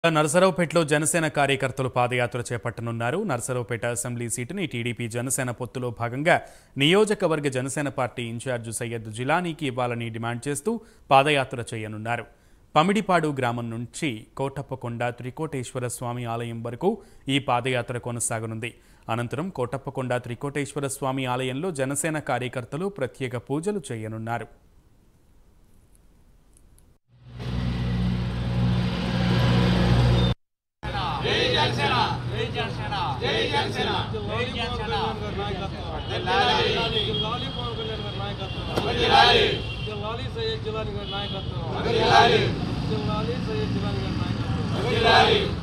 నరసరావుపేటలో జనసేన కార్యకర్తలు పాదయాత్ర చేపట్టనున్నారు నరసరావుపేట అసెంబ్లీ సీటుని టీడీపీ జనసేన పొత్తులో భాగంగా నియోజకవర్గ జనసేన పార్టీ ఇన్ఛార్జ్ సయ్యద్ జిలానీకి ఇవ్వాలని డిమాండ్ చేస్తూ పాదయాత్ర చేయనున్నారు పమిడిపాడు గ్రామం నుంచి కోటప్పకొండ త్రికోటేశ్వర స్వామి ఆలయం వరకు ఈ పాదయాత్ర కొనసాగనుంది అనంతరం కోటప్పకొండ త్రికోటేశ్వర స్వామి ఆలయంలో జనసేన కార్యకర్తలు ప్రత్యేక పూజలు చేయనున్నారు జిల్లాలి పవన్ కళ్యాణ్ గారి నాయకత్వం జిల్లాలి సయ్యద్ జిలాని గారి నాయకత్వం జిల్లాలి సయ్యద్ జిలాని గారి నాయకత్వం